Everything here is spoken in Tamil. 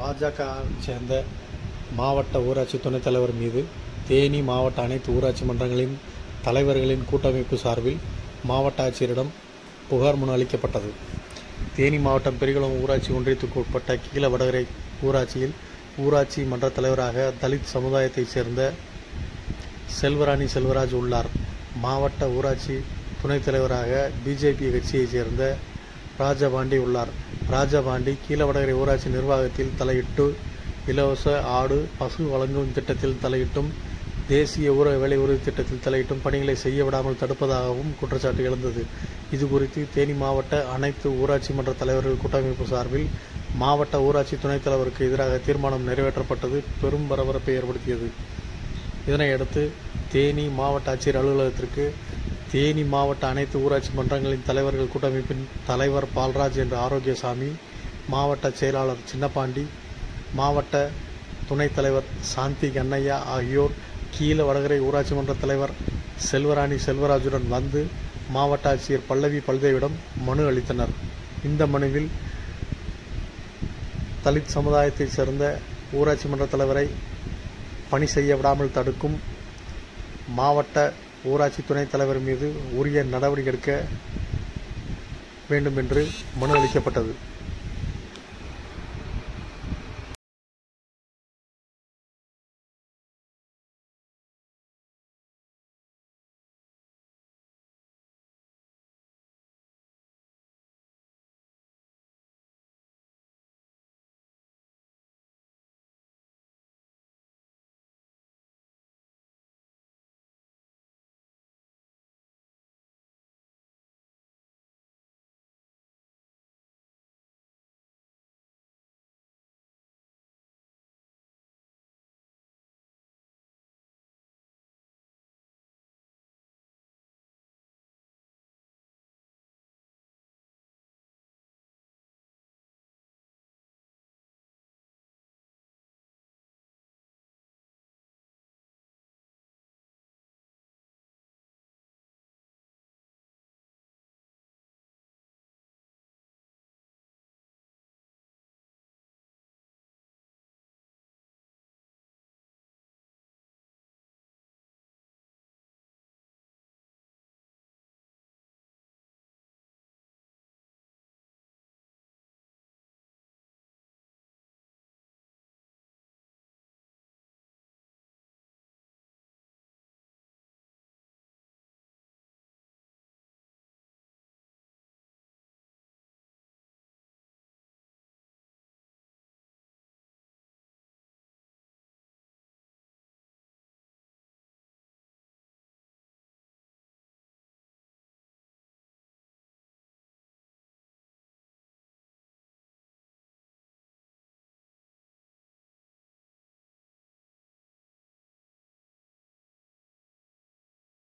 பாஜக சேர்ந்த மாவட்ட ஊராட்சி துணைத் தலைவர் மீது தேனி மாவட்ட அனைத்து ஊராட்சி மன்றங்களின் தலைவர்களின் கூட்டமைப்பு சார்பில் மாவட்ட ஆட்சியரிடம் புகார் மனு அளிக்கப்பட்டது தேனி மாவட்டம் பெரிகுளம் ஊராட்சி ஒன்றியத்துக்கு உட்பட்ட கீழ வடகரை ஊராட்சியில் ஊராட்சி மன்ற தலைவராக தலித் சமுதாயத்தைச் சேர்ந்த செல்வராணி செல்வராஜ் உள்ளார் மாவட்ட ஊராட்சி துணைத் தலைவராக பிஜேபி கட்சியைச் சேர்ந்த ராஜபாண்டி உள்ளார் ராஜபாண்டி கீழவடகரை ஊராட்சி நிர்வாகத்தில் தலையிட்டு இலவச ஆடு பசு வழங்கும் திட்டத்தில் தலையிட்டும் தேசிய ஊர வேலை உறுதி திட்டத்தில் தலையிட்டும் பணிகளை செய்ய விடாமல் தடுப்பதாகவும் குற்றச்சாட்டு எழுந்தது இது குறித்து தேனி மாவட்ட அனைத்து ஊராட்சி மன்ற தலைவர்கள் கூட்டமைப்பு சார்பில் மாவட்ட ஊராட்சி துணைத் தலைவருக்கு எதிராக தீர்மானம் நிறைவேற்றப்பட்டது பெரும் பரபரப்பை ஏற்படுத்தியது இதனையடுத்து தேனி மாவட்ட ஆட்சியர் அலுவலகத்திற்கு தேனி மாவட்ட அனைத்து ஊராட்சி மன்றங்களின் தலைவர்கள் கூட்டமைப்பின் தலைவர் பால்ராஜ் என்ற ஆரோக்கியசாமி மாவட்ட செயலாளர் சின்னப்பாண்டி மாவட்ட துணைத் தலைவர் சாந்தி கண்ணையா ஆகியோர் கீழ வடகரை ஊராட்சி மன்ற தலைவர் செல்வராணி செல்வராஜுடன் வந்து மாவட்ட ஆட்சியர் பல்லவி பல்தேவிடம் மனு அளித்தனர் இந்த மனுவில் தலித் சமுதாயத்தைச் சேர்ந்த ஊராட்சி மன்ற தலைவரை பணி செய்ய விடாமல் தடுக்கும் மாவட்ட ஊராட்சி துணைத் தலைவர் மீது உரிய நடவடிக்கை எடுக்க வேண்டும் என்று மனு அளிக்கப்பட்டது